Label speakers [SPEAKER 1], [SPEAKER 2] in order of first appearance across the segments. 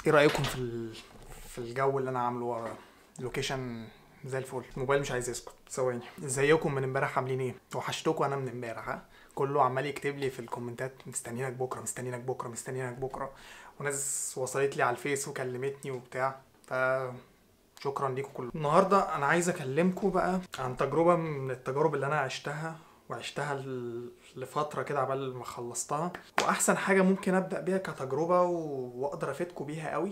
[SPEAKER 1] ايه رايكم في ال... في الجو اللي انا عامله ورا لوكيشن زي الفل الموبايل مش عايز يسكت ثواني ازيكم من امبارح عاملين ايه وحشتكم انا من امبارح ها كله عمال يكتب لي في الكومنتات مستنيينك بكره مستنيينك بكره مستنيينك بكره وناس وصلت لي على الفيس وكلمتني وبتاع ف شكرا ليكم كلكم النهارده انا عايز اكلمكم بقى عن تجربه من التجارب اللي انا عشتها وعشتها ل- لفتره كده عبال ما خلصتها واحسن حاجه ممكن ابدا بيها كتجربه و- واقدر افيدكم بيها قوي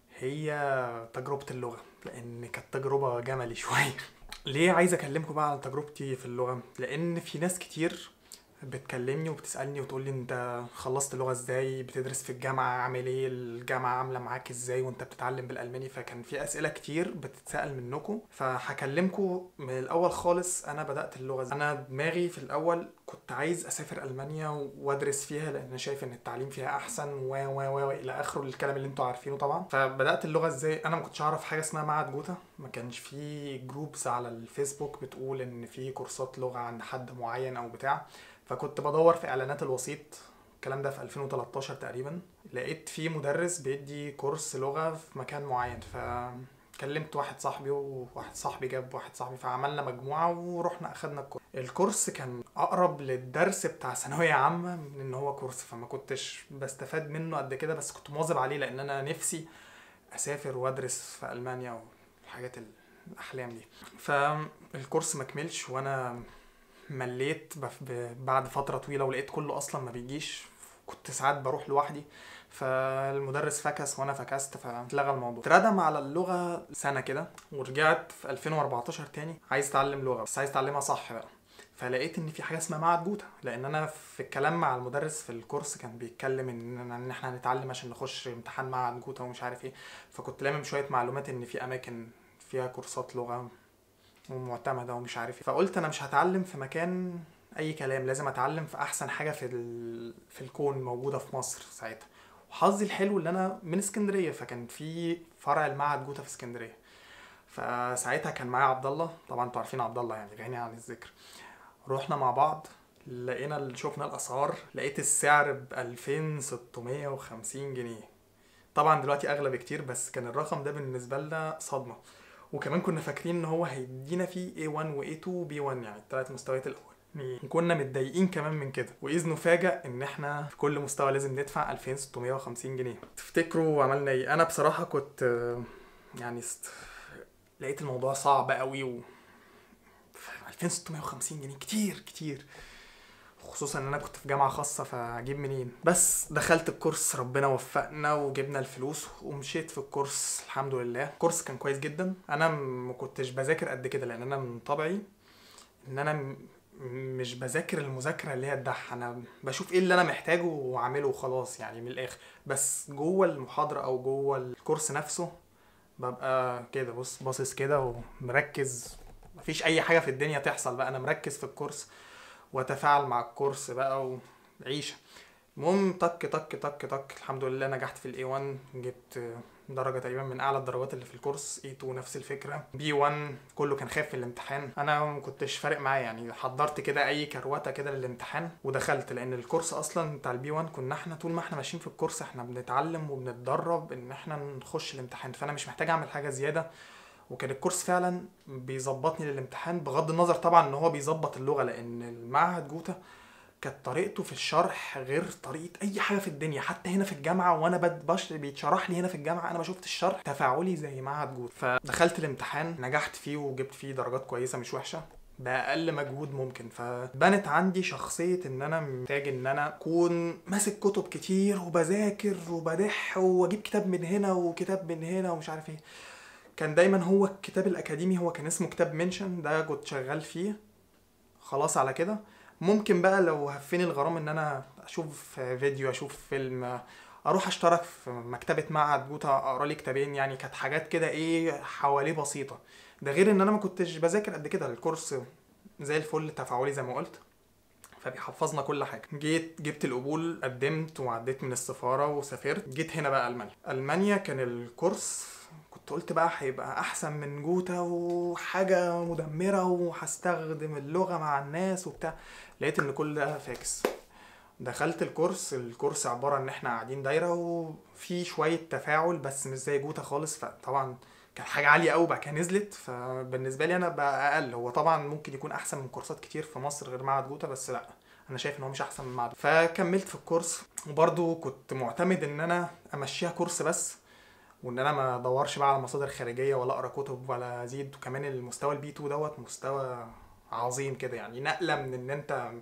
[SPEAKER 1] هي تجربه اللغه لان كانت تجربه جملي شويه ليه عايز اكلمكم بقى عن تجربتي في اللغه لان في ناس كتير بتكلمني وبتسالني وتقول لي انت خلصت اللغه ازاي بتدرس في الجامعه عامل ايه الجامعه عامله معاك ازاي وانت بتتعلم بالالماني فكان في اسئله كتير بتتسال منكم فهكلمكم من الاول خالص انا بدات اللغه ازاي انا دماغي في الاول كنت عايز اسافر المانيا وادرس فيها لان انا شايف ان التعليم فيها احسن و و و الى اخره الكلام اللي انتوا عارفينه طبعا فبدات اللغه ازاي انا ما كنتش اعرف حاجه اسمها معهد جوتا ما كانش في جروبس على الفيسبوك بتقول ان في كورسات لغه عند حد معين او بتاع فكنت بدور في اعلانات الوسيط الكلام ده في 2013 تقريبا لقيت في مدرس بيدي كورس لغه في مكان معين فكلمت واحد صاحبي وواحد صاحبي جاب واحد صاحبي فعملنا مجموعه ورحنا اخدنا الكورس الكورس كان اقرب للدرس بتاع ثانويه عامه من ان هو كورس فما كنتش بستفاد منه قد كده بس كنت مواظب عليه لان انا نفسي اسافر وادرس في المانيا والحاجات الاحلام دي فالكورس مكملش وانا مليت بف- ب- بعد فترة طويلة ولقيت كله أصلا ما بيجيش كنت ساعات بروح لوحدي فالمدرس فكس وانا فكست فاتلغى الموضوع اتردم على اللغة سنة كده ورجعت في 2014 تاني عايز اتعلم لغة بس عايز اتعلمها صح بقى فلقيت ان في حاجه اسمها معهد جوتا لان انا في الكلام مع المدرس في الكورس كان بيتكلم ان ان احنا هنتعلم عشان نخش امتحان معهد جوتا ومش عارف ايه فكنت لامم شويه معلومات ان في اماكن فيها كورسات لغه ومعتمده ومش عارف ايه فقلت انا مش هتعلم في مكان اي كلام لازم اتعلم في احسن حاجه في ال... في الكون موجوده في مصر ساعتها وحظي الحلو اللي انا من اسكندريه فكان في فرع المعهد جوتا في اسكندريه فساعتها كان معايا عبد الله طبعا انتوا عارفين عبد الله يعني غني عن الذكر رحنا مع بعض لقينا ال- شفنا الاسعار لقيت السعر ب 2650 جنيه طبعا دلوقتي اغلى بكتير بس كان الرقم ده بالنسبه لنا صدمه وكمان كنا فاكرين ان هو هيدينا فيه A1 و A2 و B1 يعني الثلاث مستويات الاول كنا متضايقين كمان من كده واذ نفاجئ ان احنا في كل مستوى لازم ندفع 2650 جنيه تفتكروا عملنا ايه انا بصراحه كنت آه، يعني است... لقيت الموضوع صعب قوي و 2650 جنيه كتير كتير خصوصا ان انا كنت في جامعه خاصه فاجيب منين بس دخلت الكورس ربنا وفقنا وجبنا الفلوس ومشيت في الكورس الحمد لله الكورس كان كويس جدا انا ما كنتش بذاكر قد كده لان انا من طبعي ان انا م- مش بذاكر المذاكره اللي هي الدح انا بشوف ايه اللي انا محتاجه واعمله وخلاص يعني من الاخر بس جوه المحاضره او جوه الكورس نفسه ببقى كده بص باصص كده ومركز مفيش اي حاجه في الدنيا تحصل بقى انا مركز في الكورس واتفاعل مع الكورس بقى وعيشه المهم طك طك طك طك الحمد لله نجحت في الاي 1 جبت درجة تقريبا من أعلى الدرجات اللي في الكورس A2 نفس الفكرة B1 كله كان خايف في الامتحان أنا ما كنتش فارق معايا يعني حضرت كده أي كروتة كده للامتحان ودخلت لأن الكورس أصلا بتاع البي 1 كنا احنا طول ما احنا ماشيين في الكورس احنا بنتعلم وبنتدرب إن احنا نخش الامتحان فأنا مش محتاج أعمل حاجة زيادة وكان الكورس فعلا بيظبطني للامتحان بغض النظر طبعا ان هو بيظبط اللغه لان المعهد جوتا كانت طريقته في الشرح غير طريقه اي حاجه في الدنيا حتى هنا في الجامعه وانا بد- بش بيتشرح لي هنا في الجامعه انا ما شفت الشرح تفاعلي زي معهد جوتا فدخلت الامتحان نجحت فيه وجبت فيه درجات كويسه مش وحشه باقل مجهود ممكن فبنت عندي شخصيه ان انا محتاج ان انا اكون ماسك كتب كتير وبذاكر وبدح واجيب كتاب من هنا وكتاب من هنا ومش عارف ايه كان دايما هو الكتاب الاكاديمي هو كان اسمه كتاب منشن ده كنت شغال فيه خلاص على كده ممكن بقى لو هفني الغرام ان انا اشوف فيديو اشوف فيلم اروح اشترك في مكتبه معهد جوتا اقرا لي كتابين يعني كانت حاجات كده ايه حواليه بسيطه ده غير ان انا ما كنتش بذاكر قد كده الكورس زي الفل تفاعلي زي ما قلت فبيحفظنا كل حاجه جيت جبت القبول قدمت وعديت من السفاره وسافرت جيت هنا بقى المانيا المانيا كان الكورس كنت قلت بقى هيبقى احسن من جوتا وحاجه مدمره وهستخدم اللغه مع الناس وبتاع لقيت ان كل ده فاكس دخلت الكورس الكورس عباره ان احنا قاعدين دايره وفي شويه تفاعل بس مش زي جوتا خالص فطبعا كانت حاجه عاليه قوي بقى كده نزلت فبالنسبه لي انا بقى اقل هو طبعا ممكن يكون احسن من كورسات كتير في مصر غير معهد جوتا بس لا انا شايف ان هو مش احسن من معهد فكملت في الكورس وبرضو كنت معتمد ان انا امشيها كورس بس وان انا ما ادورش بقى على مصادر خارجيه ولا اقرا كتب ولا ازيد وكمان المستوى البي 2 دوت مستوى عظيم كده يعني نقله من ان انت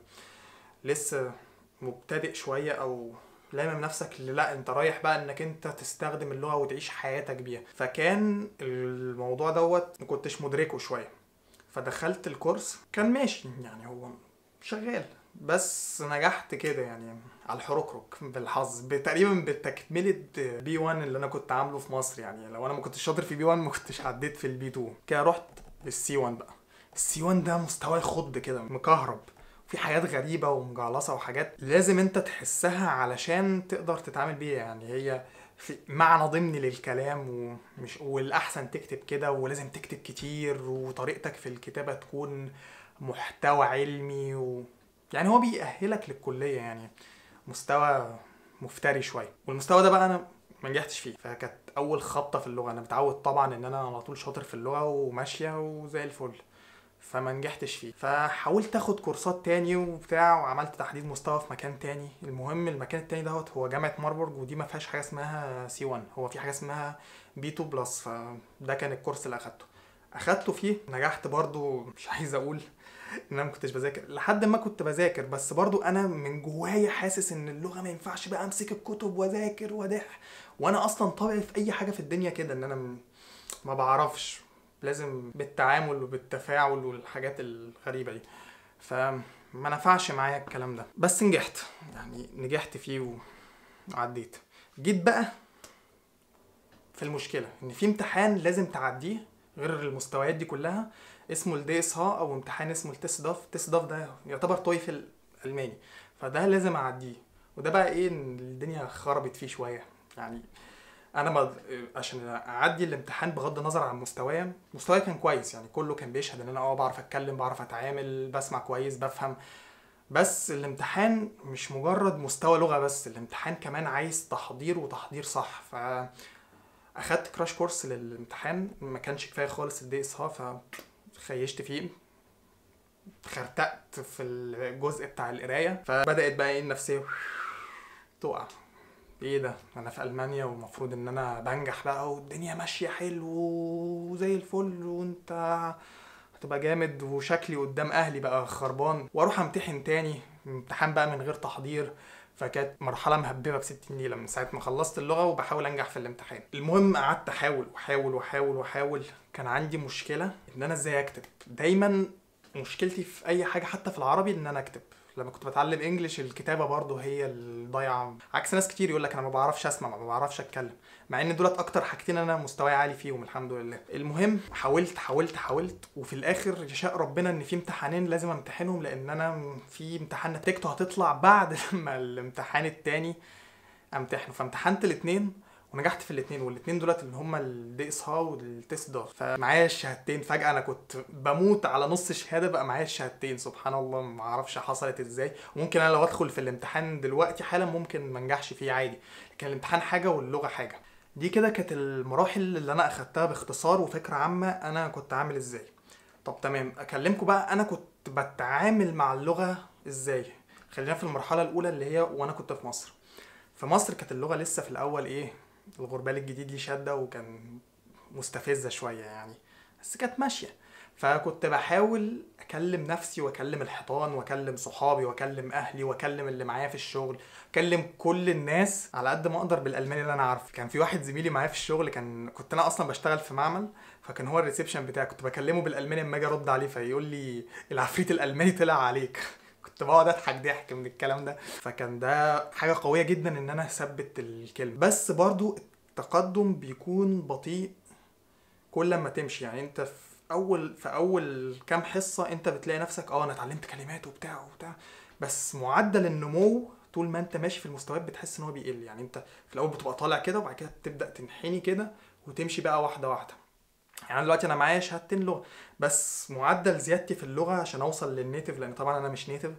[SPEAKER 1] لسه مبتدئ شويه او لامم نفسك اللي لا انت رايح بقى انك انت تستخدم اللغه وتعيش حياتك بيها فكان الموضوع دوت ما كنتش مدركه شويه فدخلت الكورس كان ماشي يعني هو شغال بس نجحت كده يعني على الحركرك بالحظ تقريبا بتكمله بي 1 اللي انا كنت عامله في مصر يعني لو انا ما كنتش شاطر في بي 1 ما كنتش عديت في البي 2 كده رحت للسي 1 بقى السي 1 ده مستوى يخض كده مكهرب في حاجات غريبة ومجعلصة وحاجات لازم انت تحسها علشان تقدر تتعامل بيها يعني هي في معنى ضمني للكلام ومش والاحسن تكتب كده ولازم تكتب كتير وطريقتك في الكتابة تكون محتوى علمي و... يعني هو بيأهلك للكلية يعني مستوى مفتري شوية والمستوى ده بقى انا ما نجحتش فيه فكانت اول خبطة في اللغة انا متعود طبعا ان انا على طول شاطر في اللغة وماشية وزي الفل فما نجحتش فيه فحاولت اخد كورسات تاني وبتاع وعملت تحديد مستوى في مكان تاني المهم المكان التاني دوت هو جامعه ماربورج ودي ما فيهاش حاجه اسمها سي 1 هو في حاجه اسمها بي 2 بلس فده كان الكورس اللي اخدته اخدته فيه نجحت برضو مش عايز اقول ان انا ما كنتش بذاكر لحد ما كنت بذاكر بس برضو انا من جوايا حاسس ان اللغه ما ينفعش بقى امسك الكتب واذاكر وادح وانا اصلا طبعي في اي حاجه في الدنيا كده ان انا ما بعرفش لازم بالتعامل وبالتفاعل والحاجات الغريبه دي فما نفعش معايا الكلام ده بس نجحت يعني نجحت فيه وعديت جيت بقى في المشكله ان في امتحان لازم تعديه غير المستويات دي كلها اسمه الدي اس ها او امتحان اسمه التست داف التست داف ده يعتبر تويفل الالماني فده لازم اعديه وده بقى ايه ان الدنيا خربت فيه شويه يعني انا ما عشان اعدي الامتحان بغض النظر عن مستواي مستواي كان كويس يعني كله كان بيشهد ان انا اه بعرف اتكلم بعرف اتعامل بسمع كويس بفهم بس الامتحان مش مجرد مستوى لغه بس الامتحان كمان عايز تحضير وتحضير صح ف اخدت كراش كورس للامتحان ما كانش كفايه خالص الدي اس ها فخيشت فيه خرتقت في الجزء بتاع القرايه فبدات بقى ايه النفسيه تقع ايه ده انا في المانيا والمفروض ان انا بنجح بقى والدنيا ماشيه حلو وزي الفل وانت هتبقى جامد وشكلي قدام اهلي بقى خربان واروح امتحن تاني امتحان بقى من غير تحضير فكانت مرحله مهببه ب 60 نيله من ساعه ما خلصت اللغه وبحاول انجح في الامتحان المهم قعدت احاول واحاول واحاول واحاول كان عندي مشكله ان انا ازاي اكتب دايما مشكلتي في اي حاجه حتى في العربي ان انا اكتب لما كنت بتعلم انجلش الكتابه برضو هي الضايعه عكس ناس كتير يقول لك انا ما بعرفش اسمع ما بعرفش اتكلم مع ان دولت اكتر حاجتين انا مستواي عالي فيهم الحمد لله المهم حاولت حاولت حاولت وفي الاخر يشاء ربنا ان في امتحانين لازم امتحنهم لان انا في امتحان نتيجته هتطلع بعد لما الامتحان التاني امتحنه فامتحنت الاثنين ونجحت في الاثنين والاثنين دولت اللي هم الدي اس ها والتست داف فمعايا الشهادتين فجاه انا كنت بموت على نص شهاده بقى معايا الشهادتين سبحان الله ما اعرفش حصلت ازاي وممكن انا لو ادخل في الامتحان دلوقتي حالا ممكن ما انجحش فيه عادي لكن الامتحان حاجه واللغه حاجه دي كده كانت المراحل اللي انا اخدتها باختصار وفكره عامه انا كنت عامل ازاي طب تمام اكلمكم بقى انا كنت بتعامل مع اللغه ازاي خلينا في المرحله الاولى اللي هي وانا كنت في مصر في مصر كانت اللغه لسه في الاول ايه الغربال الجديد ليه شده وكان مستفزه شويه يعني بس كانت ماشيه فكنت بحاول اكلم نفسي واكلم الحيطان واكلم صحابي واكلم اهلي واكلم اللي معايا في الشغل اكلم كل الناس على قد ما اقدر بالالماني اللي انا عارفه كان في واحد زميلي معايا في الشغل كان كنت انا اصلا بشتغل في معمل فكان هو الريسبشن بتاعي كنت بكلمه بالالماني اما اجي ارد عليه فيقول لي العفريت الالماني طلع عليك كنت بقعد اضحك ضحك من الكلام ده فكان ده حاجه قويه جدا ان انا اثبت الكلمه بس برضو التقدم بيكون بطيء كل ما تمشي يعني انت في اول في اول كام حصه انت بتلاقي نفسك اه انا اتعلمت كلمات وبتاع وبتاع بس معدل النمو طول ما انت ماشي في المستويات بتحس ان هو بيقل يعني انت في الاول بتبقى طالع كده وبعد كده بتبدا تنحني كده وتمشي بقى واحده واحده يعني دلوقتي انا معايا شهادتين لغه بس معدل زيادتي في اللغه عشان اوصل للنيتف لان طبعا انا مش نيتف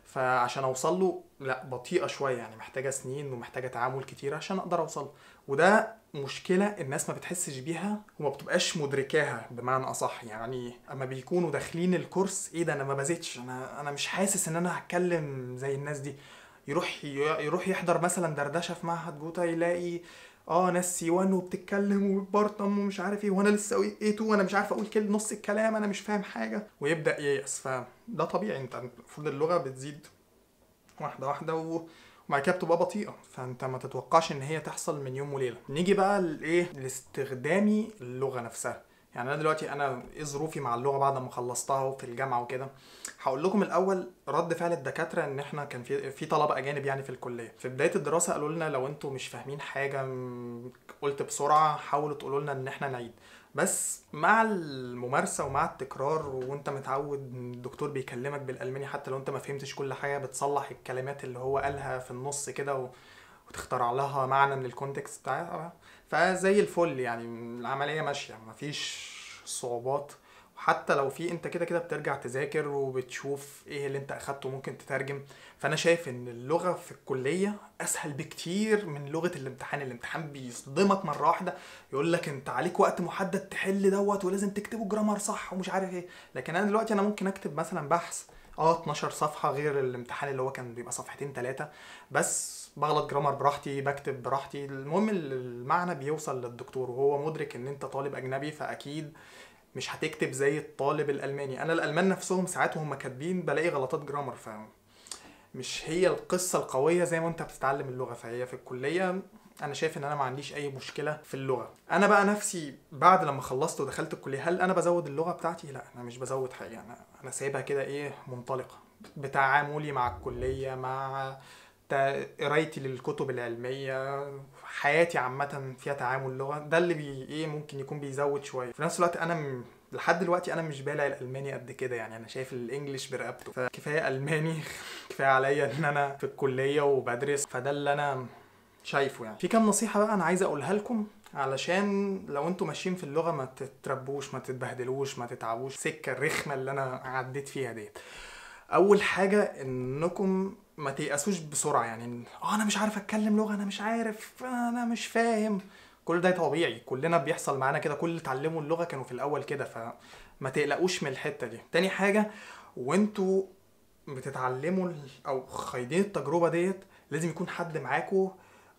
[SPEAKER 1] فعشان اوصل له لا بطيئه شويه يعني محتاجه سنين ومحتاجه تعامل كتير عشان اقدر اوصل له. وده مشكله الناس ما بتحسش بيها وما بتبقاش مدركاها بمعنى اصح يعني اما بيكونوا داخلين الكورس ايه ده انا ما بزيدش انا انا مش حاسس ان انا هتكلم زي الناس دي يروح يروح يحضر مثلا دردشه في معهد جوتا يلاقي اه ناس سي 1 وبتتكلم وبرطم ومش عارف ايه وانا لسه ايه 2 وانا مش عارف اقول كل نص الكلام انا مش فاهم حاجه ويبدا ييأس فده طبيعي انت المفروض اللغه بتزيد واحده واحده و... وبعد كده بتبقى بطيئه فانت ما تتوقعش ان هي تحصل من يوم وليله نيجي بقى لايه لاستخدامي اللغه نفسها يعني انا دلوقتي انا ايه ظروفي مع اللغه بعد ما خلصتها في الجامعه وكده هقول لكم الاول رد فعل الدكاتره ان احنا كان في في طلبه اجانب يعني في الكليه في بدايه الدراسه قالوا لنا لو انتوا مش فاهمين حاجه م- قلت بسرعه حاولوا تقولوا لنا ان احنا نعيد بس مع الممارسه ومع التكرار وانت متعود إن الدكتور بيكلمك بالالماني حتى لو انت ما فهمتش كل حاجه بتصلح الكلمات اللي هو قالها في النص كده و... وتخترع لها معنى من الكونتكست بتاعها فزي الفل يعني العمليه ماشيه مفيش صعوبات وحتى لو في انت كده كده بترجع تذاكر وبتشوف ايه اللي انت اخدته ممكن تترجم فانا شايف ان اللغه في الكليه اسهل بكتير من لغه الامتحان الامتحان بيصدمك مره واحده يقول لك انت عليك وقت محدد تحل دوت ولازم تكتبه جرامر صح ومش عارف ايه لكن انا دلوقتي انا ممكن اكتب مثلا بحث اه 12 صفحه غير الامتحان اللي هو كان بيبقى صفحتين ثلاثه بس بغلط جرامر براحتي بكتب براحتي المهم المعنى بيوصل للدكتور وهو مدرك ان انت طالب اجنبي فاكيد مش هتكتب زي الطالب الالماني انا الالمان نفسهم ساعات وهم كاتبين بلاقي غلطات جرامر ف مش هي القصه القويه زي ما انت بتتعلم اللغه فهي في الكليه انا شايف ان انا ما عنديش اي مشكله في اللغه انا بقى نفسي بعد لما خلصت ودخلت الكليه هل انا بزود اللغه بتاعتي لا انا مش بزود حاجه انا انا سايبها كده ايه منطلقه بتعاملي مع الكليه مع تا- قرايتي للكتب العلميه حياتي عامه فيها تعامل لغه ده اللي بي ايه ممكن يكون بيزود شويه في نفس الوقت انا م... لحد دلوقتي انا مش بالع الالماني قد كده يعني انا شايف الانجليش برقبته فكفايه الماني كفايه عليا ان انا في الكليه وبدرس فده اللي انا شايفه يعني في كام نصيحه بقى انا عايز اقولها لكم علشان لو انتوا ماشيين في اللغه ما تتربوش ما تتبهدلوش ما تتعبوش سكه الرخمه اللي انا عديت فيها ديت اول حاجه انكم ما تيأسوش بسرعه يعني اه انا مش عارف اتكلم لغه انا مش عارف انا مش فاهم كل ده طبيعي كلنا بيحصل معانا كده كل اللي اتعلموا اللغه كانوا في الاول كده فما تقلقوش من الحته دي تاني حاجه وانتوا بتتعلموا ال- او خايضين التجربه ديت لازم يكون حد معاكوا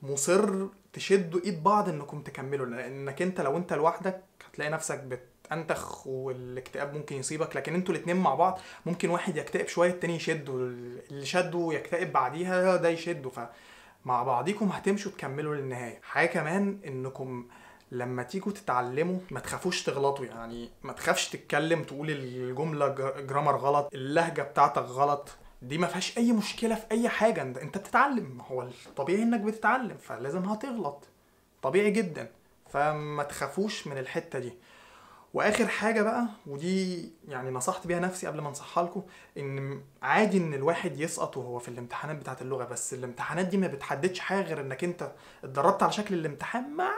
[SPEAKER 1] مصر تشدوا ايد بعض انكم تكملوا لانك انت لو انت لوحدك هتلاقي نفسك بتنتخ والاكتئاب ممكن يصيبك لكن انتوا الاتنين مع بعض ممكن واحد يكتئب شويه التاني يشد اللي شده يكتئب بعديها ده يشده فمع بعضيكم هتمشوا تكملوا للنهايه حاجه كمان انكم لما تيجوا تتعلموا ما تخافوش تغلطوا يعني ما تخافش تتكلم تقول الجمله ج- جرامر غلط اللهجه بتاعتك غلط دي ما فيهاش اي مشكله في اي حاجه انت انت بتتعلم ما هو الطبيعي انك بتتعلم فلازم هتغلط طبيعي جدا فما تخافوش من الحته دي واخر حاجه بقى ودي يعني نصحت بيها نفسي قبل ما انصحها لكم ان عادي ان الواحد يسقط وهو في الامتحانات بتاعه اللغه بس الامتحانات دي ما بتحددش حاجه غير انك انت اتدربت على شكل الامتحان مع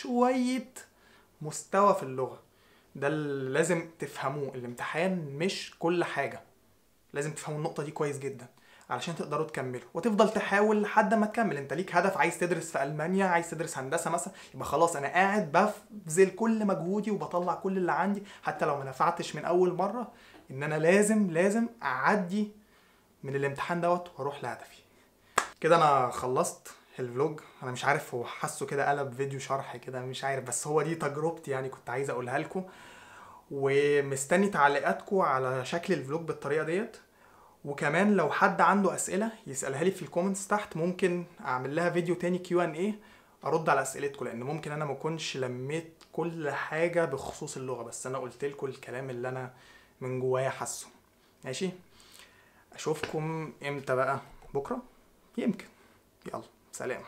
[SPEAKER 1] شويه مستوى في اللغه ده اللي لازم تفهموه الامتحان مش كل حاجه لازم تفهموا النقطه دي كويس جدا علشان تقدروا تكملوا وتفضل تحاول لحد ما تكمل انت ليك هدف عايز تدرس في المانيا عايز تدرس هندسه مثلا يبقى خلاص انا قاعد ببذل كل مجهودي وبطلع كل اللي عندي حتى لو ما نفعتش من اول مره ان انا لازم لازم اعدي من الامتحان دوت واروح لهدفي كده انا خلصت الفلوج انا مش عارف هو حاسه كده قلب فيديو شرح كده مش عارف بس هو دي تجربتي يعني كنت عايز اقولها لكم ومستني تعليقاتكم على شكل الفلوج بالطريقه ديت وكمان لو حد عنده اسئله يسالها لي في الكومنتس تحت ممكن اعمل لها فيديو تاني كيو ان ايه ارد على اسئلتكم لان ممكن انا ما اكونش لميت كل حاجه بخصوص اللغه بس انا قلت لكم الكلام اللي انا من جوايا حاسه ماشي اشوفكم امتى بقى بكره يمكن يلا سلام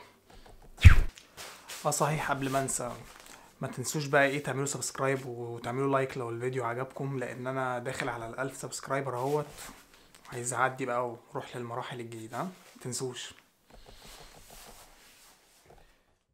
[SPEAKER 1] اه صحيح قبل ما انسى ما تنسوش بقى ايه تعملوا سبسكرايب وتعملوا لايك لو الفيديو عجبكم لان انا داخل على الالف سبسكرايبر اهوت عايز اعدي بقى واروح للمراحل الجديده ها؟ تنسوش